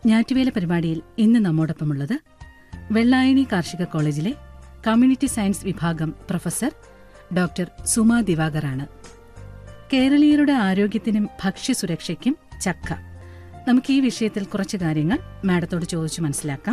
ഞാറ്റുവേല പരിപാടിയിൽ ഇന്ന് നമ്മോടൊപ്പമുള്ളത് വെള്ളായണി കാർഷിക കോളേജിലെ കമ്മ്യൂണിറ്റി സയൻസ് വിഭാഗം പ്രൊഫസർ ഡോക്ടർ സുമ ദിവാകറാണ് കേരളീയരുടെ ആരോഗ്യത്തിനും ഭക്ഷ്യസുരക്ഷയ്ക്കും ചക്ക നമുക്ക് ഈ വിഷയത്തിൽ കുറച്ച് കാര്യങ്ങൾ മാഡത്തോട് ചോദിച്ചു മനസ്സിലാക്കാം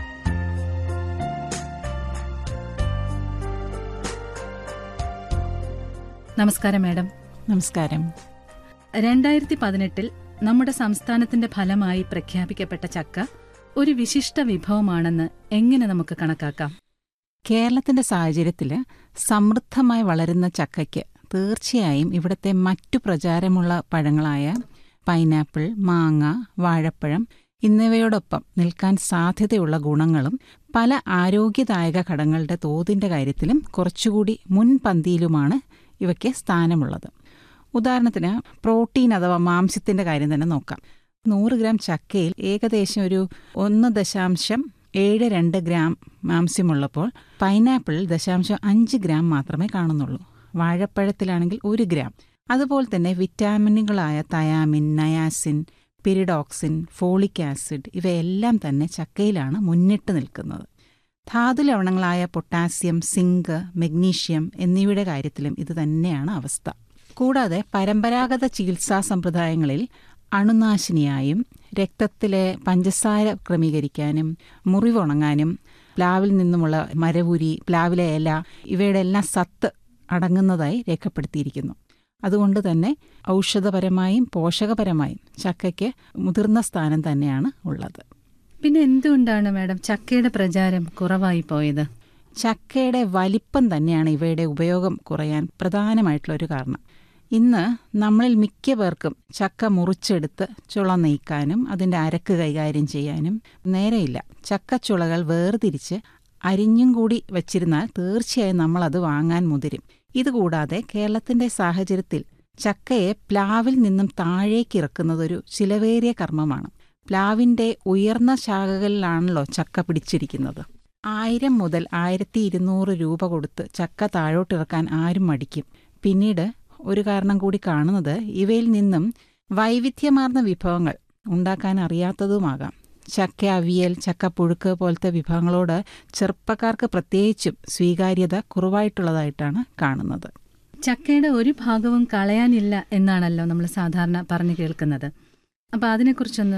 നമസ്കാരം മാഡം നമസ്കാരം രണ്ടായിരത്തി പതിനെട്ടിൽ നമ്മുടെ സംസ്ഥാനത്തിന്റെ ഫലമായി പ്രഖ്യാപിക്കപ്പെട്ട ചക്ക ഒരു വിശിഷ്ട വിഭവമാണെന്ന് എങ്ങനെ നമുക്ക് കണക്കാക്കാം കേരളത്തിന്റെ സാഹചര്യത്തിൽ സമൃദ്ധമായി വളരുന്ന ചക്കയ്ക്ക് തീർച്ചയായും ഇവിടുത്തെ മറ്റു പ്രചാരമുള്ള പഴങ്ങളായ പൈനാപ്പിൾ മാങ്ങ വാഴപ്പഴം എന്നിവയോടൊപ്പം നിൽക്കാൻ സാധ്യതയുള്ള ഗുണങ്ങളും പല ആരോഗ്യദായക ഘടകങ്ങളുടെ തോതിന്റെ കാര്യത്തിലും കുറച്ചുകൂടി മുൻപന്തിയിലുമാണ് ഇവയ്ക്ക് സ്ഥാനമുള്ളത് ഉദാഹരണത്തിന് പ്രോട്ടീൻ അഥവാ മാംസ്യത്തിന്റെ കാര്യം തന്നെ നോക്കാം നൂറ് ഗ്രാം ചക്കയിൽ ഏകദേശം ഒരു ഒന്ന് ദശാംശം ഏഴ് രണ്ട് ഗ്രാം മാംസ്യമുള്ളപ്പോൾ പൈനാപ്പിളിൽ ദശാംശം അഞ്ച് ഗ്രാം മാത്രമേ കാണുന്നുള്ളൂ വാഴപ്പഴത്തിലാണെങ്കിൽ ഒരു ഗ്രാം അതുപോലെ തന്നെ വിറ്റാമിനുകളായ thiamine niacin pyridoxine folic acid ഇവയെല്ലാം തന്നെ ചക്കയിലാണ് മുന്നിട്ട് നിൽക്കുന്നത് ധാതു ലവണങ്ങളായ പൊട്ടാസ്യം സിങ്ക് മെഗ്നീഷ്യം എന്നിവയുടെ കാര്യത്തിലും ഇത് തന്നെയാണ് അവസ്ഥ കൂടാതെ പരമ്പരാഗത ചികിത്സാ സമ്പ്രദായങ്ങളിൽ അണുനാശിനിയായും രക്തത്തിലെ പഞ്ചസാര ക്രമീകരിക്കാനും മുറിവുണങ്ങാനും പ്ലാവിൽ നിന്നുമുള്ള മരവുരി പ്ലാവിലെ ഇല ഇവയുടെ എല്ലാം സത്ത് അടങ്ങുന്നതായി രേഖപ്പെടുത്തിയിരിക്കുന്നു അതുകൊണ്ട് തന്നെ ഔഷധപരമായും പോഷകപരമായും ചക്കയ്ക്ക് മുതിർന്ന സ്ഥാനം തന്നെയാണ് ഉള്ളത് പിന്നെ എന്തുകൊണ്ടാണ് മാഡം ചക്കയുടെ പ്രചാരം കുറവായി പോയത് ചക്കയുടെ വലിപ്പം തന്നെയാണ് ഇവയുടെ ഉപയോഗം കുറയാൻ പ്രധാനമായിട്ടുള്ള ഒരു കാരണം ഇന്ന് നമ്മളിൽ മിക്ക പേർക്കും ചക്ക മുറിച്ചെടുത്ത് ചുള നീക്കാനും അതിൻ്റെ അരക്ക് കൈകാര്യം ചെയ്യാനും നേരെയില്ല ചക്കച്ചുളകൾ വേർതിരിച്ച് അരിഞ്ഞും കൂടി വച്ചിരുന്നാൽ തീർച്ചയായും നമ്മളത് വാങ്ങാൻ മുതിരും ഇതുകൂടാതെ കേരളത്തിന്റെ സാഹചര്യത്തിൽ ചക്കയെ പ്ലാവിൽ നിന്നും താഴേക്ക് ഇറക്കുന്നതൊരു ചിലവേറിയ കർമ്മമാണ് പ്ലാവിന്റെ ഉയർന്ന ശാഖകളിലാണല്ലോ ചക്ക പിടിച്ചിരിക്കുന്നത് ആയിരം മുതൽ ആയിരത്തി ഇരുന്നൂറ് രൂപ കൊടുത്ത് ചക്ക താഴോട്ടിറക്കാൻ ആരും മടിക്കും പിന്നീട് ഒരു കാരണം കൂടി കാണുന്നത് ഇവയിൽ നിന്നും വൈവിധ്യമാർന്ന വിഭവങ്ങൾ ഉണ്ടാക്കാൻ അറിയാത്തതുമാകാം ചക്ക അവിയൽ ചക്കപ്പുഴുക്ക് പോലത്തെ വിഭവങ്ങളോട് ചെറുപ്പക്കാർക്ക് പ്രത്യേകിച്ചും സ്വീകാര്യത കുറവായിട്ടുള്ളതായിട്ടാണ് കാണുന്നത് ചക്കയുടെ ഒരു ഭാഗവും കളയാനില്ല എന്നാണല്ലോ നമ്മൾ സാധാരണ പറഞ്ഞു കേൾക്കുന്നത് അപ്പൊ അതിനെക്കുറിച്ചൊന്ന്